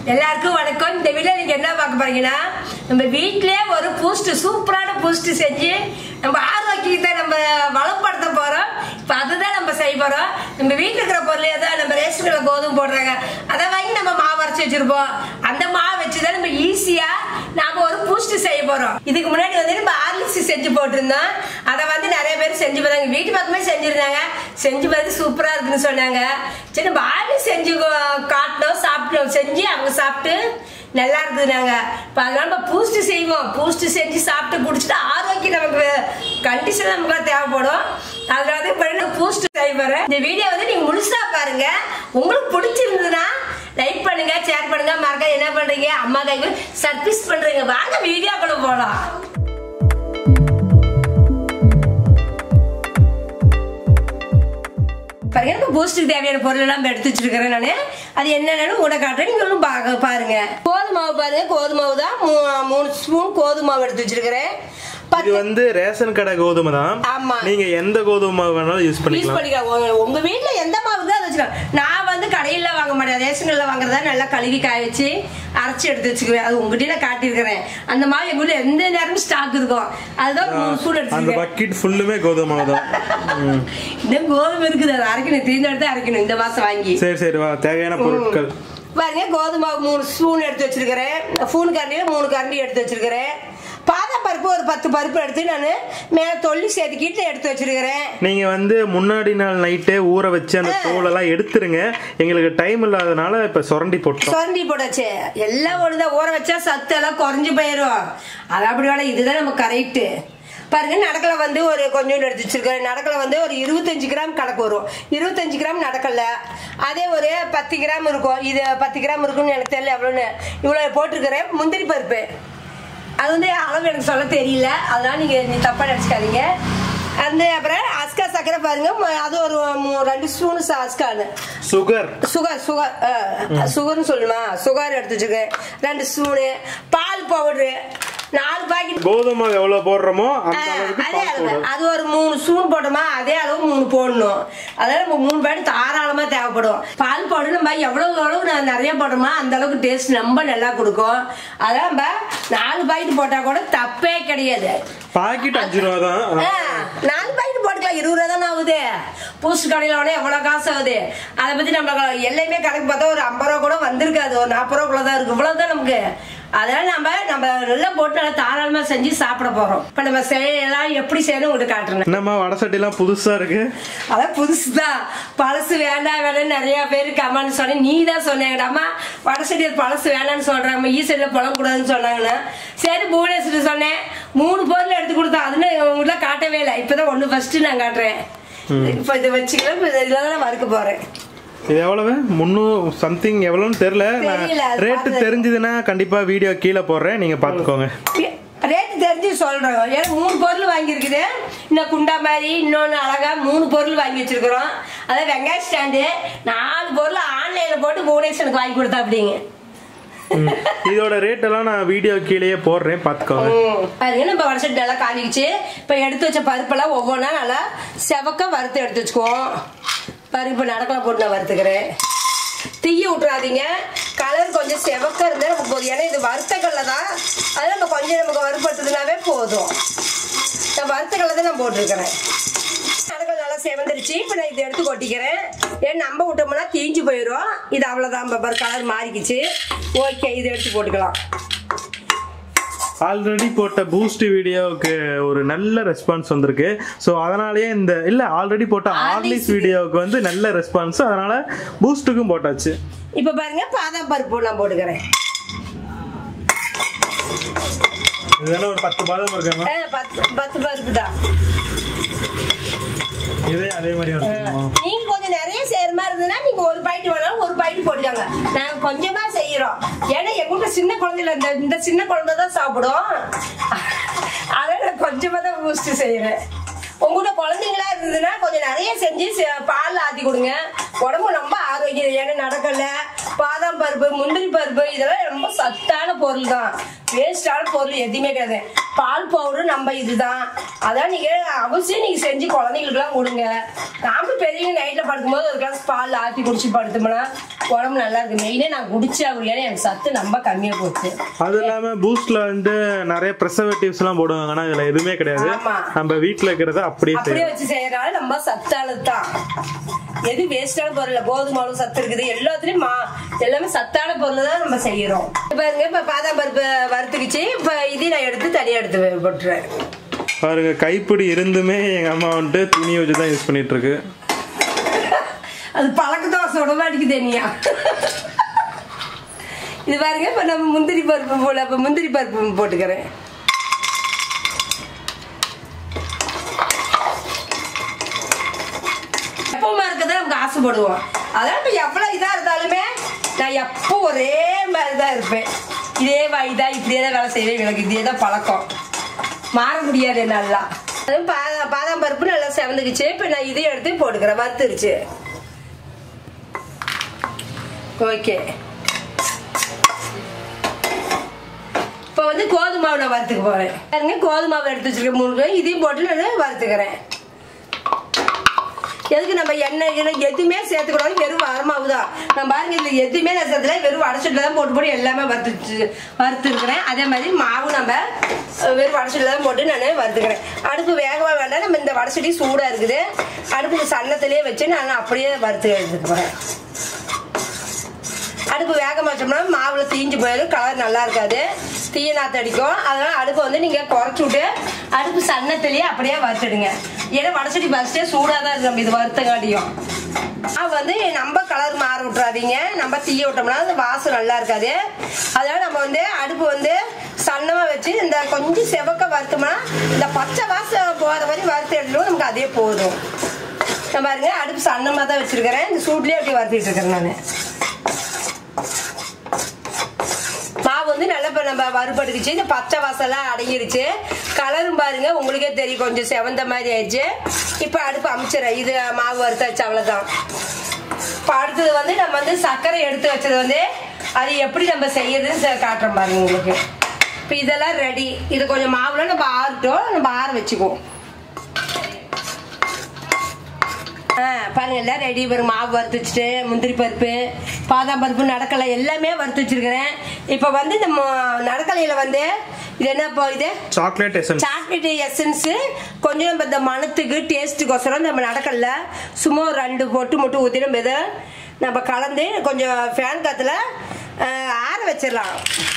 எல்லாருக்கும் வணக்கம் இந்த வீடியோ நீங்க என்ன பார்க்க போறீங்கன்னா நம்ம வீட்லயே ஒரு பூஸ்ட் சூப்பரான பூஸ்ட் செஞ்சு நம்ம ஆரோக்கியத்தை நம்ம வளப்படுத்த போறோம் இப்ப அதுதான் நம்ம செய்ய போறோம் நம்ம வீட்டுல இருக்கிற பொருளே தான் நம்ம ரேஷன்ல கோதுமை போடுறாங்க அதை வாங்கி நம்ம மாவு அரைச்சு வச்சிருப்போம் அந்த மாவு வச்சுதான் நம்ம ஈஸியா நாம ஒரு பூஸ்ட் செய்ய போறோம் இதுக்கு முன்னாடி வந்து நம்ம ஆர்லிக்ஸ் செஞ்சு போட்டிருந்தோம் அதை வந்து நிறைய பேர் செஞ்சு பார்த்தாங்க வீட்டு பக்கமே செஞ்சிருந்தாங்க செஞ்சு பார்த்து சூப்பரா இருக்குன்னு சொன்னாங்க சரி நம்ம ஆர்லிக்ஸ் செஞ்சு கோ- காட்டினோம் சாப்பிட்டோம் செஞ்சு அவங்க சாப்பிட்டு நல்லா இருக்குதுனாங்க இப்போ அதனால நம்ம பூஸ்ட் செய்வோம் பூஸ்ட் செஞ்சு சாப்பிட்டு குடிச்சிட்டு ஆரோக்கியம் நமக்கு கண்டிஷன் நமக்கு தேவைப்படும் அதனால தான் இப்போ பூஸ்ட் செய்ய போறேன் இந்த வீடியோ வந்து நீங்க முழுசா பாருங்க உங்களுக்கு பிடிச்சிருந்ததுன்னா லைக் பண்ணுங்க ஷேர் பண்ணுங்க மறக்க என்ன பண்றீங்க அம்மா கைக்கு சர்வீஸ் பண்றீங்க வாங்க வீடியோக்குள்ள போலாம் பாருங்க இப்போ பூஸ்ட்டுக்கு தேவையான பொருள் எல்லாம் எடுத்து வச்சிருக்கிறேன் நான் அது என்னென்னு கூட காட்டுறேன் நீங்களும் பாக்க பாருங்க கோதுமை மாவு பாருங்க கோதுமை மாவு தான் மூ- மூணு ஸ்பூன் கோதுமை மாவு எடுத்து வச்சிருக்கிறேன் இது பத்து வந்து ரேஷன் கடை கோதுமை தான் ஆமா. நீங்க எந்த கோதுமை மாவு வேணாலும் யூஸ் யூஸ் பண்ணிக்கலாம் பண்ணிக்கலாம் உங்க- உங்க வீட்ல எந்த மாவு தான் அதை வச்சுக்கலாம் நான் வந்து கடையில வாங்க மாட்டேன் ரேஷன் கடையில் வாங்குறதா நல்லா கழுவி காய வச்சு அரைச்சி எடுத்து வச்சுக்குவேன் அது உங்ககிட்ட நான் காட்டியிருக்கிறேன் அந்த மாவு எங்க வீட்ல எந்த நேரமும் ஸ்டாக் இருக்கும் அதுதான் ஒரு மூணு ஸ்பூன் அந்த எடுத்துருக்கேன் பக்கெட் ஃபுல்லுமே கோதுமை மாவு தான் ம். இன்னும் கோதுமை இருக்குது அதை அரைக்கணும் தீர்ந்து எடுத்து அரைக்கணும் இந்த மாசம் வாங்கி சரி சரி வா தேவையான பொருட்கள் பாருங்க கோதுமை மாவு மூணு ஸ்பூன் எடுத்து வச்சிருக்கிறேன் ஸ்பூன் கரண்டியில மூணு கரண்டி எடுத்து வச்சிருக்கிறேன் பாதாம் பருப்பு ஒரு பத்து பருப்பு எடுத்து நான் மேல தொல்லி செதுக்கிட்டு எடுத்து வச்சிருக்கிறேன் நீங்க வந்து முன்னாடி நாள் நைட்டே ஊற வச்சு அந்த தோலெல்லாம் எடுத்துருங்க எங்களுக்கு டைம் இல்லாதனால இப்ப சுரண்டி போட்டோம் சுரண்டி போடாச்சு எல்லாம் ஒண்ணுதான் ஊற வச்சா சத்து எல்லாம் குறைஞ்சு போயிடும் அது அப்படி வேணா இதுதான் நம்ம கரெக்ட் பாருங்க நடக்கல வந்து ஒரு கொஞ்சோண்டு எடுத்து வச்சிருக்கேன் நடக்கல வந்து ஒரு இருபத்தஞ்சு கிராம் கணக்கு வரும் இருபத்தஞ்சு கிராம் நடக்கல அதே ஒரு பத்து கிராம் இருக்கும் இது பத்து கிராம் இருக்கும்னு எனக்கு தெரியல எவ்வளோன்னு இவ்வளோ போட்டிருக்கிறேன் முந்திரி பருப்பு அது வந்து அளவு எனக்கு சொல்ல தெரியல அதனால நீங்க நீ தப்பா நினைச்சுக்காதீங்க அந்த அப்புறம் அஸ்கா சக்கரை பாருங்க ம- அது ஒரு மூ- ரெண்டு ஸ்பூன் அஸ்கான்னு சுகர் சுகர் சுகர் சுகர்னு சொல்லுமா சுகர் எடுத்து வச்சுருக்கேன் ரெண்டு ஸ்பூனு பால் பவுடரு நாலு பாக்கெட் கோதுமை மாவு எவ்வளவு போடுறோமோ அந்த அளவுக்கு அதே பால் அளவு போடும் அது ஒரு மூணு ஸ்பூன் போட்டோமா அதே அளவு மூணு போடணும் அதாவது நம்ம மூணு பாக்கெட் தாராளமா தேவைப்படும் பால் பவுடர் நம்ம எவ்வளவு அளவு நான் நிறைய போடுறோமா அந்த அளவுக்கு டேஸ்ட் ரொம்ப நல்லா கொடுக்கும் அதான் நம்ம நாலு பாக்கெட் போட்டா கூட தப்பே கிடையாது பாக்கெட் அஞ்சு ரூபா தான் ஆ, நாலு பாக்கெட் போட்டுக்கலாம் இருபது ரூபா தானே ஆகுது பூஸ்ட் கடையில் உடனே எவ்வளோ காசு ஆகுது அதை பற்றி நம்ம எல்லாமே கணக்கு பார்த்தா ஒரு ஐம்பது ரூபா கூட வந்திருக்காது ஒரு நாற்பது ரூபாக்குள்ள தான் இருக்கு இவ்வளோ நமக்கு அதனால நம்ம நம்ம நல்லா போட்டு நல்லா தாராளமாக செஞ்சு சாப்பிட போகிறோம் இப்போ நம்ம செய்யலாம் எப்படி செய்யணும் உங்களுக்கு காட்டுறேன் என்னம்மா வடை சட்டிலாம் புதுசா இருக்கு அதான் புதுசுதான் பழசு வேண்டாம் வேணும்னு நிறைய பேர் கமெண்ட் சொன்னேன் நீ தான் சொன்னேங்கடாமா வடசெடி பழசு வேணாம்னு சொல்றாங்க ஈசைடில் புலக்கூடாதுன்னு சொன்னாங்கன்னா சரி புவனேஸ்வரி சொன்னேன் மூணு பொருள் எடுத்து கொடுத்தோம் அதுன்னு உங்களாம் காட்டவே இல்லை இப்பதான் ஒண்ணு ஃபர்ஸ்ட் நான் காட்டுறேன் இப்போ இதை வச்சுக்கலாம் இப்போ இதில் தான் நான் வறுக்க போறேன் இது எவ்வளவு முந்நூறு சம்திங் எவ்வளவுன்னு தெரியல தெரியல, அது ரேட்டு பார்த்து- தெரிஞ்சதுன்னா கண்டிப்பா வீடியோ கீழே போடுறேன் நீங்க பாத்துக்கோங்க ரேட்டு தெரிஞ்சு சொல்றோம் ஏன்னா மூணு பொருள் வாங்கியிருக்குது இன்னும் குண்டா மாதிரி இன்னொன்று அழகா மூணு பொருள் வாங்கி வச்சிருக்கிறோம் அதாவது வெங்காய ஸ்டாண்டு நாலு பொருள் ஆன்லைனில் போட்டு புவனேஸ்வருக்கு வாங்கி கொடுத்தா அப்படிங்க ம். இதோட ரேட் எல்லாம் நான் வீடியோ கீழேயே போடுறேன் பாத்துக்கோங்க ம். பாருங்க நம்ம வடசட்டி நல்லா காஞ்சிக்கிச்சு இப்போ எடுத்து வச்ச பருப்பெல்லாம் ஒவ்வொன்றா நல்லா செவக்க வறுத்து எடுத்து வச்சுக்குவோம் பாருங்க இப்போ நடக்கல போட்டு நான் வறுத்துக்கிறேன் தீய விட்டுறாதீங்க கலர் கொஞ்சம் செவக்க இருந்தால் நமக்கு போதும் ஏன்னா இது வறுத்த கடலை தான் அது நம்ம கொஞ்சம் நமக்கு வறுப்படுத்துனாவே போதும் நான் வறுத்த கடலை தான் நான் போட்டிருக்கிறேன் நடக்கல் நல்லா செவந்துருச்சு இப்போ நான் இதை எடுத்து கொட்டிக்கிறேன் ஏன்னா நம்ம விட்டோம்னா தீஞ்சு போயிடும் இது அவ்வளோதான் பாரு கலர் மாறிக்கிச்சு ஓகே இதை எடுத்து போட்டுக்கலாம் ஆல்ரெடி போட்ட பூஸ்ட் வீடியோவுக்கு ஒரு நல்ல ரெஸ்பான்ஸ் வந்திருக்கு ஸோ அதனாலயே இந்த இல்ல ஆல்ரெடி போட்ட ஆர்லிஸ் வீடியோவுக்கு வந்து நல்ல ரெஸ்பான்ஸ் அதனால பூஸ்ட்டுக்கும் போட்டாச்சு இப்ப பாருங்க பாதாம் பருப்பு நான் போட்டுக்கிறேன் இதுதானே ஒரு பத்து பாதம் இருக்காங்க ஆ, பத்து பத்து பருப்பு தான் இதே அதே மாதிரி இருக்கும் நீங்க கொஞ்சம் நிறைய செய்யற மாதிரி இருந்ததுன்னா நீங்க ஒரு பாக்கெட் வேணாலும் ஒரு பாக்கெட் போட்டுக்கோங்க நாங்க கொஞ்சமா செய்யறோம் ஏன்னா எங்க வீட்டுல சின்ன குழந்தைல இந்த இந்த சின்ன குழந்தை தான் சாப்பிடும் அதனால நான் கொஞ்சமா தான் பூஸ்ட் செய்யறேன் உங்ககிட்ட குழந்தைங்களா இருந்ததுன்னா கொஞ்சம் நிறைய செஞ்சு செ- பால் ஆத்தி கொடுங்க உடம்பு ரொம்ப ஆரோக்கியம் ஏன்னா நடக்கல பாதாம் பருப்பு முந்திரி பருப்பு இதெல்லாம் ரொம்ப சத்தான பொருள் தான் வேஸ்டான பொருள் எதுவுமே கிடையாது பால் பவுடர் நம்ம இதுதான் அதான் நீங்க அவசியம் நீங்க செஞ்சு குழந்தைங்களுக்குலாம் கொடுங்க நாமளும் பெரியவங்க நைட்ல படுக்கும்போது ஒரு கிளாஸ் பால் ஆத்தி குடிச்சு படுத்தோம்னா உடம்பு நல்லா இருக்கு மெயினே நான் குடிச்சு அவர் ஏன்னா எனக்கு சத்து ரொம்ப கம்மியா போச்சு அது இல்லாம பூஸ்ட்ல வந்து நிறைய ப்ரெசர்வேட்டிவ்ஸ் எல்லாம் போடுவாங்க ஆனா இதுல எதுவுமே கிடையாது ஆமா. நம்ம வீட்ல இருக்கிறத அப்படியே அப்படியே செய்யணும் வச்சு செய்யறதால நம்ம சத்தானது தான் எது வேஸ்டான பொருள் இல்ல கோதுமை மாவு சத்து இருக்குது எல்லாத்துலயும் மா எல்லாமே சத்தான பொருள் தான் நம்ம செய்யறோம் பாருங்க இப்ப பாதாம் பருப்பு வறுத்துக்குச்சு இப்ப இதையும் நான் எடுத்து தனியா எடுத்து போட்டுறேன் பாருங்க கைப்பிடி இருந்துமே எங்க அம்மா வந்துட்டு துணி வச்சு தான் யூஸ் பண்ணிட்டு இருக்கு அது பழக்க தோசை உடம்பு அடிக்குது தனியா இது பாருங்க இப்ப நம்ம முந்திரி பருப்பு போல இப்ப முந்திரி பருப்பு போட்டுக்கிறேன் எப்பவுமா இருக்கதான் நமக்கு ஆசைப்படுவோம் அதான் இப்ப எவ்வளவு இதா இருந்தாலுமே நான் எப்போ ஒரே மாதிரி தான் இருப்பேன் இதே வழிதான் இப்படியே தான் வேலை செய்வேன் எனக்கு இதே தான் பழக்கம் மாற முடியாது நல்லா அதுவும் பாதா பாதாம் பருப்பு நல்லா செவந்துக்குச்சு இப்போ நான் இதையும் எடுத்து போட்டுக்கிறேன் வறுத்துருச்சு ஓகே இப்போ வந்து கோதுமை மாவு நான் வறுத்துக்க போறேன் பாருங்க கோதுமை மாவு எடுத்து வச்சிருக்கேன் மூணு கிலோ இதையும் போட்டு நான் வறுத்துக்கிறேன் எதுக்கு நம்ம எண்ணெய் கிண்ணெய் எதுவுமே சேர்த்துக்கூடாது வெறும் வரமாவு தான் நான் பாருங்க இதுல எதுவுமே நான் சேர்த்துல வெறும் வடச்சட்டில் தான் போட்டு போட்டு எல்லாமே வறுத்து வறுத்துருக்கிறேன் அதே மாதிரி மாவு நம்ம அஹ், வெறும் வடச்சட்டில் தான் போட்டு நான் வறுத்துக்கிறேன் அடுப்பு வேகவா வேண்டாம் நம்ம இந்த வடச்சட்டி சூடாக இருக்குது அடுப்பு சன்னத்திலே வச்சு நான் அப்படியே வறுத்து எடுத்துக்க போகிறேன் அடுப்பு வேக மாட்டோம்னா மாவுல தீஞ்சு போயிடும் கலர் நல்லா இருக்காது தீய நாத்து அடிக்கும் அதனால அடுப்பை வந்து நீங்க குறைச்சி விட்டு அடுப்பு சன்னத்திலேயே அப்படியே வறுத்துடுங்க ஏன்னா வடச்சட்டி ஃபர்ஸ்டே சூடாக தான் இருக்கு நம்ம இது வறுத்தங்காட்டியும் மாவு வந்து நம்ம கலர் மாற விட்டுறாதீங்க நம்ம தீய விட்டோம்னா அது வாசம் நல்லா இருக்காது அதனால நம்ம வந்து அடுப்பு வந்து சன்னமா வச்சு இந்த கொஞ்சம் செவக்க வறுத்தோம்னா இந்த பச்சை வாசம் போகிற மாதிரி வறுத்து எடுத்துடும் நமக்கு அதே போதும் நான் பாருங்க அடுப்பு சன்னமா தான் வச்சிருக்கிறேன் இந்த சூட்லயே அப்படி வறுத்துட்டு இருக்கிறேன் நான் மாவு வந்து நல்லா இப்போ நம்ம வறுபடுக்குச்சு இந்த பச்சை வாசம்லாம் அடங்கிருச்சு கலரும் பாருங்க உங்களுக்கே தெரியும் கொஞ்சம் செவந்த மாதிரி ஆயிடுச்சு இப்போ அடுப்பு அமைச்சிடறேன் இது மாவு வறுத்தாச்சு அவ்வளோதான் இப்போ அடுத்தது வந்து நம்ம வந்து சர்க்கரை எடுத்து வச்சது வந்து அது எப்படி நம்ம செய்யறதுன்னு செ- காட்டுறேன் பாருங்க உங்களுக்கு இப்போ இதெல்லாம் ரெடி இது கொஞ்சம் மாவுல நம்ம ஆறட்டும் நம்ம ஆற வச்சுக்குவோம் ஆ, பாருங்க எல்லாம் ரெடி வரும் மாவு வறுத்து வச்சுட்டு முந்திரி பருப்பு பாதாம் பருப்பு நடக்கலை எல்லாமே வறுத்து வச்சிருக்கிறேன் இப்போ வந்து இந்த மொ- நடக்கலையில வந்து இது என்ன இப்போ இது சாக்லேட் எசன்ஸ் சாக்லேட் எசன்ஸ் கொஞ்சம் நம்ம இந்த மணத்துக்கு டேஸ்ட்டுக்கோசரம் நம்ம நடக்கல சும்மா ஒரு ரெண்டு பொட்டு மட்டும் ஊற்றி நம்ம இதை நம்ம கலந்து கொஞ்சம் ஃபேன் காத்துல ஆஹ், ஆற வச்சிடலாம்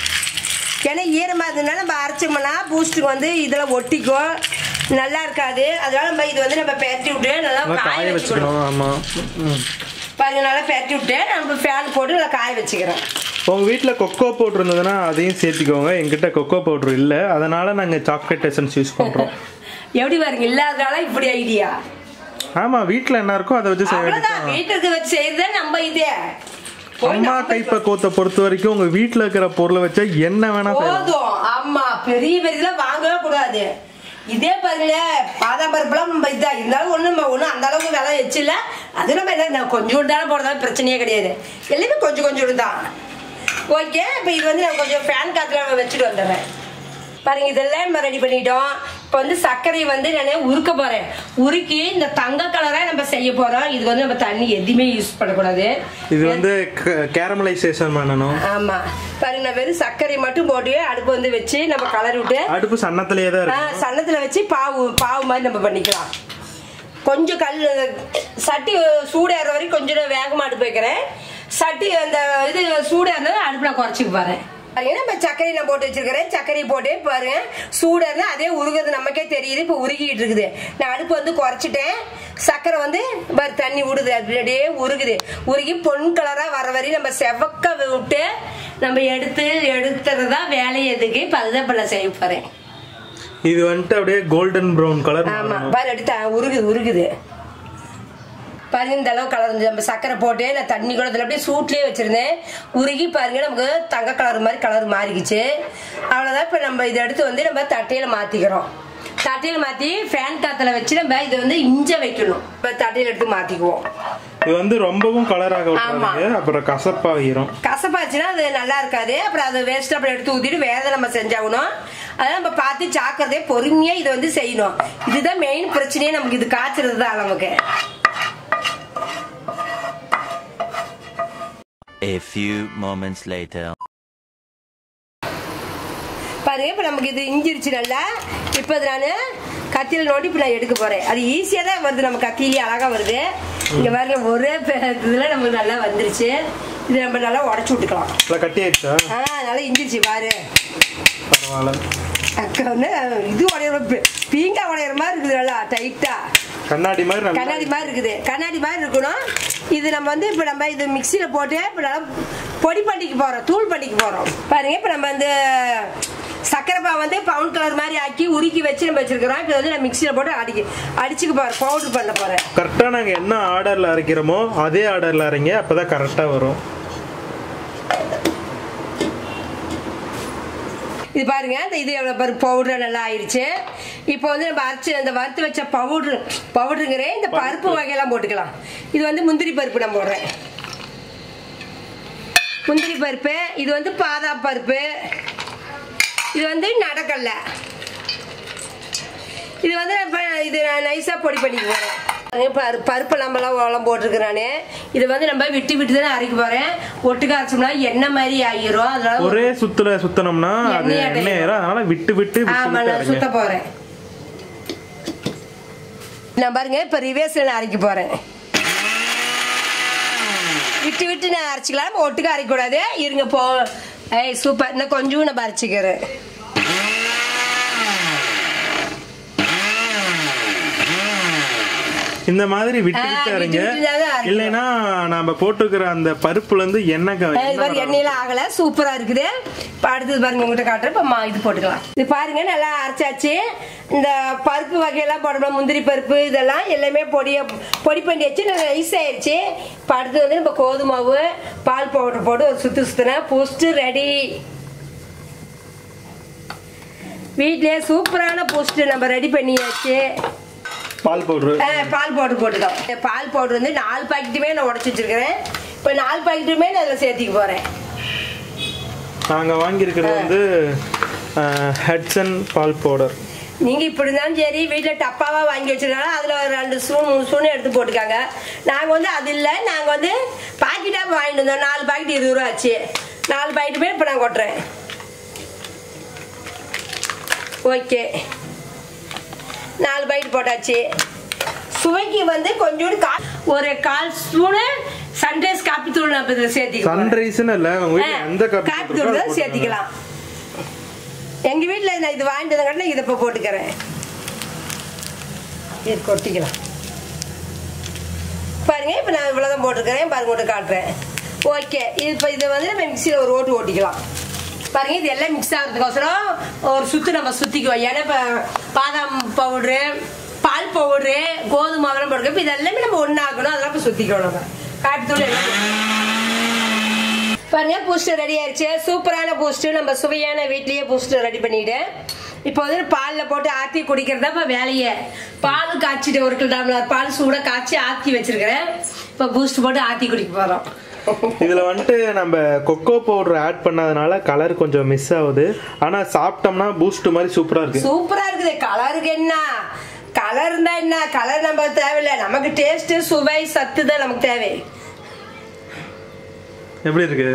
ஏன்னா ஈரமாக இருந்ததுனால நம்ம அரைச்சோம்னா பூஸ்ட்டுக்கு வந்து இதெல்லாம் ஒட்டிக்கும் நல்லா இருக்காது அதனால நம்ம இது வந்து நம்ம பெரட்டி விட்டு நல்லா நல்லா காய காய வச்சுக்கணும் வச்சுக்கணும் ஆமா ம். பாருங்க நல்லா பெரட்டி விட்டு நம்ம ஃபேன் போட்டு நல்லா காய வச்சுக்கிறோம் உங்க வீட்ல கொக்கோ பவுடர் இருந்ததுன்னா அதையும் சேர்த்துக்கோங்க எங்கிட்ட கொக்கோ பவுடர் இல்ல அதனால நாங்க சாக்லேட் எசன்ஸ் யூஸ் பண்றோம் எப்படி பாருங்க இல்லாதனால இப்படி ஐடியா ஆமா வீட்ல என்ன இருக்கோ அதை வச்சு செய்ய அவ்வளவுதான் வேண்டியதுதான் வீட்டுக்கு வச்சு செய்யறதே நம்ம இதே போய் அம்மா நம்ம கைப்பக்குவத்தை பொறுத்த வரைக்கும் உங்க வீட்ல இருக்கிற பொருளை வச்சா என்ன வேணா செய்யலாம் போதும் ஆமா பெரிய பெரியலாம் வாங்கவே கூடாது இதே பாருங்களேன் பாதாம் பருப்புலாம் நம்ம இதா இருந்தாலும் ஒண்ணு நம்ம ஒண்ணு அந்த அளவுக்கு விலை வச்சுல அது நம்ம என்ன நான் கொஞ்சம் உண்டாலும் போடுறதால பிரச்சனையே கிடையாது எல்லாமே கொஞ்சம் கொஞ்சம் தான் ஓகே இப்போ இது வந்து நான் கொஞ்சம் ஃபேன் காத்துல நம்ம வச்சுட்டு வந்துடுறேன் பாருங்க இதெல்லாம் நம்ம ரெடி பண்ணிட்டோம் இப்போ வந்து சர்க்கரை வந்து நான் உருக்க போறேன் உருக்கி இந்த தங்க கலரா நம்ம செய்ய போறோம் இதுக்கு வந்து நம்ம தண்ணி எதுவுமே யூஸ் பண்ணக்கூடாது இது வந்து கேரமலைசேஷன் பண்ணணும் ஆமா பாருங்க நான் வெறும் சர்க்கரை மட்டும் போட்டு அடுப்பு வந்து வச்சு நம்ம கலர் விட்டு அடுப்பு சன்னத்திலேயே தான் ஆ, இருக்கு சன்னத்துல வச்சு பாவு பாவு மாதிரி நம்ம பண்ணிக்கலாம் கொஞ்சம் கல் சட்டி சூடேற வரைக்கும் கொஞ்சம் நேரம் வேகமா அடுப்பு வைக்கிறேன் சட்டி அந்த இது சூடா இருந்தாலும் அடுப்பு நான் குறைச்சிக்க போறேன் பாருங்க நம்ம சர்க்கரை நான் போட்டு வச்சிருக்கிறேன் சர்க்கரை போட்டு பாருங்க சூடா இருந்தா அதே உருகுறது நமக்கே தெரியுது இப்போ உருகிட்டு இருக்குது நான் அடுப்பு வந்து குறைச்சிட்டேன் சர்க்கரை வந்து பாரு தண்ணி விடுது அப்படியே உருகுது உருகி பொன் கலரா வர வரையும் நம்ம செவக்க விட்டு நம்ம எடுத்து எடுத்துறதா வேலை எதுக்கு இப்போ அதுதான் இப்போ நான் செய்ய போறேன் இது வந்துட்டு அப்படியே கோல்டன் ப்ரௌன் கலர் ஆமா பாரு எடுத்து உருகுது உருகுது பாருங்க இந்த அளவு கலர் நம்ம சக்கரை போட்டு நான் தண்ணி கூட இதில் அப்படியே சூட்லயே வச்சிருந்தேன் உருகி பாருங்க நமக்கு தங்க கலர் மாதிரி கலர் மாறிக்குச்சு அவ்வளவுதான் இப்ப நம்ம இதை எடுத்து வந்து நம்ம தட்டையில மாத்திக்கிறோம் தட்டையில மாத்தி ஃபேன் காத்துல வச்சு நம்ம இதை வந்து இஞ்ச வைக்கணும் இப்ப தட்டையில எடுத்து மாத்திக்குவோம் இது வந்து ரொம்பவும் கலராக ஆமா. விட்டுறாதீங்க அப்புறம் கசப்பாகிரும் கசப்பாச்சுன்னா அது நல்லா இருக்காது அப்புறம் அதை வேஸ்ட் அப்புறம் எடுத்து ஊத்திட்டு வேற நம்ம செஞ்சாகணும் அதெல்லாம் நம்ம பார்த்து ஜாக்கிரதையா பொறுமையா இதை வந்து செய்யணும் இதுதான் மெயின் பிரச்சனையே நமக்கு இது காய்ச்சறது தான் நமக்கு A few moments later. பாருங்க இப்ப நமக்கு இது இஞ்சிருச்சு நல்லா இப்ப இது நான் கத்தியில நோண்டி இப்ப நான் எடுக்க போறேன் அது ஈஸியா தான் வருது நம்ம கத்தியிலேயே அழகா வருது இங்க பாருங்க ஒரே பே- இதுல நமக்கு நல்லா வந்துருச்சு இது நம்ம நல்லா உடச்சு விட்டுக்கலாம் இல்லை கட்டி ஆயிடுச்சா ஆ நல்லா இஞ்சிருச்சு பாரு பரவாயில்ல அக்கா வந்து இது உடையிற பி- பீங்கா உடையிற மாதிரி இருக்குது நல்லா டைட்டா கண்ணாடி மாதிரி நல்லா கண்ணாடி மாதிரி இருக்குது கண்ணாடி மாதிரி இருக்கணும் இது நம்ம வந்து இப்போ நம்ம இது மிக்சியில் போட்டு இப்போ நல்லா பொடி பண்ணிக்க போகிறோம் தூள் பண்ணிக்க போகிறோம் பாருங்க இப்போ நம்ம இந்த சக்கரை பாவு வந்து பவுன் கலர் மாதிரி ஆக்கி உருக்கி வச்சு நம்ம வச்சிருக்கிறோம் இப்போ வந்து நான் மிக்சியில் போட்டு அடிக்க அடிச்சுக்க போகிறேன் பவுடர் பண்ண போகிறேன் கரெக்டாக நாங்கள் என்ன ஆர்டரில் அரைக்கிறோமோ அதே ஆர்டரில் அரைங்க அப்போ தான் கரெக்டாக வரும் இது பாருங்க இந்த இது எவ்வளோ பாரு பவுடர் நல்லா ஆயிடுச்சு இப்போ வந்து நம்ம அரைச்சு அந்த வறுத்து வச்ச பவுடர் பவுடருங்கிறேன் இந்த பருப்பு வகையெல்லாம் போட்டுக்கலாம் இது வந்து முந்திரி பருப்பு நான் போடுறேன் முந்திரி பருப்பு இது வந்து பாதாம் பருப்பு இது வந்து நடக்கல்ல இது வந்து நான் இப்ப இது நான் நைஸாக பொடி பண்ணிக்க போகிறேன் பரு பருப்பு நம்மளாம் உரம் போட்டிருக்கிறேன் நான் இது வந்து நம்ம விட்டு விட்டு தானே அரைக்க போகிறேன் ஒட்டுக்க அரைச்சோம்னா எண்ணெய் மாதிரி ஆகிரும் அதனால ஒரே சுத்துல சுத்தனோம்னா அது எண்ணெய் அடையும். எண்ணெய் ஏறும் அதனால விட்டு விட்டு விட்டு ஆமா விட்டு நான் சுத்த அரைங்க போறேன் நான் பாருங்க இப்ப ரிவேர்ஸ்ல நான் அரைக்க போறேன் விட்டு விட்டு நான் அரைச்சிக்கலாம் ஒட்டுக்க அரைக்க கூடாது இருங்க போ ஏய் சூப்பர் இன்னும் கொஞ்சம் நம்ம அரைச்சிக்கிறேன் இந்த மாதிரி விட்டு ஆ, விட்டு விட்டு அரைங்க விட்டு தான் அரைக்கணும். இல்லைன்னா நாம போட்டிருக்கிற அந்த பருப்புல இருந்து எண்ணெய் க- இது எண்ணெய் பாருங்க வராது. எண்ணெயில ஆகல சூப்பரா இருக்குது இப்ப அடுத்தது பாருங்க உங்ககிட்ட காட்டுறேன் இப்ப மா- இது போட்டுக்கலாம் இது பாருங்க நல்லா அரைச்சாச்சு இந்த பருப்பு வகையெல்லாம் போடணும் முந்திரி பருப்பு இதெல்லாம் எல்லாமே பொடிய பொடி பண்ணி வச்சு நல்லா நைஸ் ஆயிடுச்சு இப்ப அடுத்து வந்து நம்ம கோதுமாவு பால் பவுடர் போட்டு ஒரு சுத்து சுத்துனேன் பூஸ்ட் ரெடி வீட்லயே சூப்பரான பூஸ்ட் நம்ம ரெடி பண்ணியாச்சு பால் பவுடர் ஆ, பால் பவுடர் போட்டுக்கலாம் பால் பவுடர் வந்து நாலு பாக்கெட்டுமே நான் உடச்சி வச்சிருக்கிறேன் இப்போ நாலு பாக்கெட்டுமே நான் அதில் சேர்த்திக்க போறேன் நாங்க வாங்கியிருக்கிறது வந்து ஹட்சன் பால் பவுடர் நீங்க இப்படி இருந்தாலும் சரி வீட்டுல டப்பாவா வாங்கி வச்சிருக்காங்க அதுல ஒரு ரெண்டு ஸ்பூன் மூணு ஸ்பூன் எடுத்து போட்டுக்காங்க நாங்க வந்து அது இல்ல நாங்க வந்து பாக்கெட்டா வாங்கிட்டு வந்தோம் நாலு பாக்கெட் இருபது ரூபா ஆச்சு நாலு பாக்கெட்டுமே இப்ப நான் கொட்டுறேன் ஓகே நாலு பாக்கெட் போட்டாச்சு சுவைக்கு வந்து கொஞ்சோண்டு கா- ஒரு கால் ஸ்பூனு சன்ரைஸ் காப்பி தூள் நான் இப்ப இதுல சேர்த்திக்கிறேன் சன்ரைஸ்னு இல்ல உங்க வீட்டுல எந்த காப்பி காப்பி போட்டிருக்கோ தூள் அதை தான் போட்டுக்கோங்க. சேர்த்திக்கலாம் எங்க வீட்ல நான் இது வாங்கிட்டு வந்தங்காட்டில இதை இப்போ போட்டுக்கிறேன் இது கொட்டிக்கலாம் பாருங்க இப்போ நான் இவ்வளோதான் போட்டிருக்கிறேன் பாருங்க ஒன்று காட்டுறேன் ஓகே இது இப்போ இதை வந்து நம்ம மிக்சியில் ஒரு ஓட்டு ஓட்டிக்கலாம் பாருங்க இது எல்லாம் மிக்ஸ் ஆகிறதுக்கோசரம் ஒரு சுத்து நம்ம சுத்திக்குவோம் ஏன்னா இப்போ பாதாம் பவுட்ரு பால் பவுட்ரு கோதுமை மாவுலாம் போட்டுக்கோ இப்போ இது எல்லாமே நம்ம ஒன்றாக்கணும் அதெல்லாம் இப்போ சுத்திக்கணும் நம்ம காப்பித்தூள் எல்லாம் பாருங்க பூஸ்டர் ரெடி ஆயிருச்சு சூப்பரான பூஸ்டர் நம்ம சுவையான வீட்லயே பூஸ்டர் ரெடி பண்ணிட்டேன் இப்போ வந்து பால்ல போட்டு ஆத்தி குடிக்கிறதா இப்ப வேலையே பால் காய்ச்சிட்டு ஒரு கிலோ டம்ளர் பால் சூட காய்ச்சி ஆத்தி வச்சிருக்கிறேன் இப்போ பூஸ்ட் போட்டு ஆத்தி குடிக்க போறோம் இதுல வந்துட்டு நம்ம கொக்கோ பவுடர் ஆட் பண்ணதுனால கலர் கொஞ்சம் மிஸ் ஆகுது ஆனா சாப்பிட்டோம்னா பூஸ்ட் மாதிரி சூப்பரா இருக்கு சூப்பரா இருக்குது கலருக்கு என்ன கலர் இருந்தா என்ன கலர் நம்ம தேவையில்லை நமக்கு டேஸ்ட் சுவை சத்து தான் நமக்கு தேவை எப்படி இருக்கு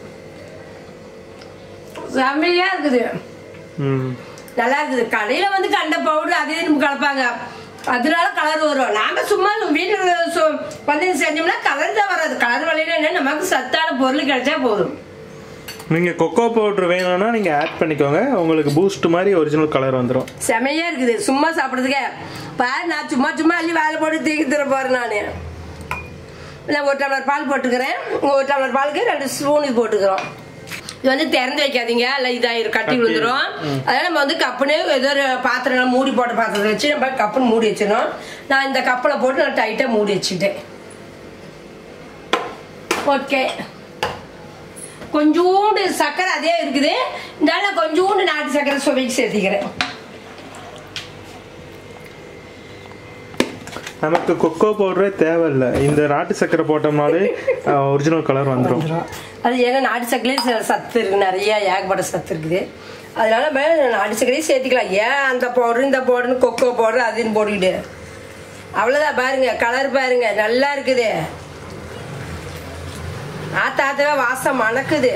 செம்மையா இருக்குது ம் நல்லா இருக்குது கடையில வந்து கண்ட பவுடர் அதே நம்ம கலப்பாங்க அதனால கலர் வரும் நாம சும்மா வீட்டுல சு- வந்து செஞ்சோம்னா கலர் தான் வராது கலர் வலையில என்ன நமக்கு சத்தான பொருள் கிடைச்சா போதும் நீங்க கொக்கோ பவுடர் வேணும்னா நீங்க ஆட் பண்ணிக்கோங்க உங்களுக்கு பூஸ்ட் மாதிரி ஒரிஜினல் கலர் வந்துடும் செமையா இருக்குது சும்மா சாப்பிடுறதுக்கு பாரு நான் சும்மா சும்மா அள்ளி வேலை போட்டு தூக்கி தர போறேன் நான் நான் ஒரு டம்ளர் பால் போட்டுக்கிறேன் ஒரு டம்ளர் பாலுக்கு ரெண்டு ஸ்பூன் இது போட்டுக்கிறோம் இது வந்து திறந்து வைக்காதீங்க இல்லை இதாயிரும் கட்டி கட்டி விழுந்துரும் அதனால நம்ம வந்து கப்புன்னு ஏதோ ஒரு பாத்திரம் மூடி போட்ட பாத்திரத்தை வச்சு நம்ம கப்புன்னு மூடி வச்சிடணும் நான் இந்த கப்பில் போட்டு நான் டைட்டாக மூடி வச்சுட்டேன் ஓகே கொஞ்சோண்டு சர்க்கரை அதே இருக்குது இருந்தாலும் நான் கொஞ்சோண்டு நாட்டு சர்க்கரை சுவைக்கு சேர்த்திக்கிறேன் நமக்கு கொக்கோ பவுடரே தேவையில்லை இந்த நாட்டு சக்கரை போட்டோம்னாலே ஒரிஜினல் கலர் வந்துடும் அது ஏன்னா நாட்டு சக்கரையும் சத்து இருக்கு நிறைய ஏகப்பட்ட சத்து இருக்குது அதனால நம்ம நாட்டு சக்கரையும் சேர்த்துக்கலாம் ஏன் அந்த பவுடர் இந்த பவுடர்னு கொக்கோ பவுடர் அதுன்னு போட்டுக்கிட்டு அவ்வளோதான் பாருங்க கலர் பாருங்க நல்லா இருக்குது ஆத்த ஆத்தவே வாசம் மணக்குது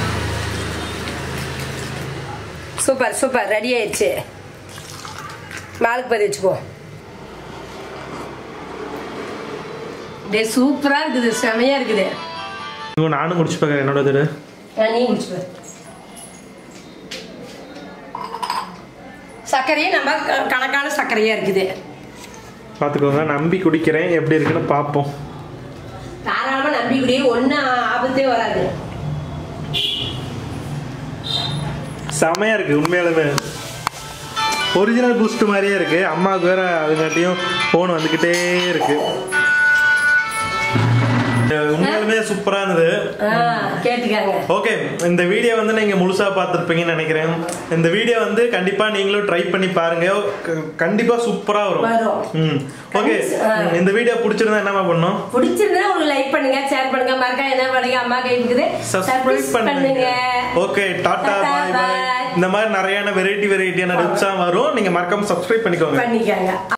சூப்பர் சூப்பர் ரெடி ஆயிடுச்சு மாலுக்கு பதிவு வச்சுக்கோ டே சூப்பரா இருக்குது செமையா இருக்குது இவங்க நானும் குடிச்சு பார்க்குறேன் என்னோட இது ஆ, நீ குடிச்சு சர்க்கரையும் நம்ம க- கணக்கான சர்க்கரையா இருக்குது பார்த்துக்கோங்க நம்பி குடிக்கிறேன் எப்படி இருக்குன்னு பார்ப்போம் தாராளமா நம்பி குடி ஒன்றும் ஆபத்தே வராது செமையா இருக்கு உண்மையாலுமே ஒரிஜினல் பூஸ்ட் மாதிரியே இருக்கு அம்மாவுக்கு வேற அதுங்காட்டியும் ஃபோன் வந்துக்கிட்டே இருக்கு அஹ் உண்மையாலுமே சூப்பரா இருந்தது ஆ, கேட்டுக்காங்க ஓகே இந்த வீடியோ வந்து நீங்க முழுசா பார்த்துருப்பீங்கன்னு நினைக்கிறேன் இந்த வீடியோ வந்து கண்டிப்பா நீங்களும் ட்ரை பண்ணி பாருங்க க- கண்டிப்பா சூப்பரா வரும் வரும். ம் ஓகே ஆ. இந்த வீடியோ பிடிச்சிருந்தா என்னமா பண்ணும் பிடிச்சிருந்தா ஒரு லைக் பண்ணுங்க ஷேர் பண்ணுங்க மறக்காம என்ன பண்ணுங்க அம்மா கை இருக்குது சப்ஸ்கிரைப் பண்ணுங்க okay tata tata, bye bye bye. இந்த மாதிரி நிறையான வெரைட்டி வெரைட்டியான டிப்ஸா வரும் நீங்க மறக்காம சப்ஸ்கிரைப் பண்ணிக்கோங்க பண்ணிக்கங்க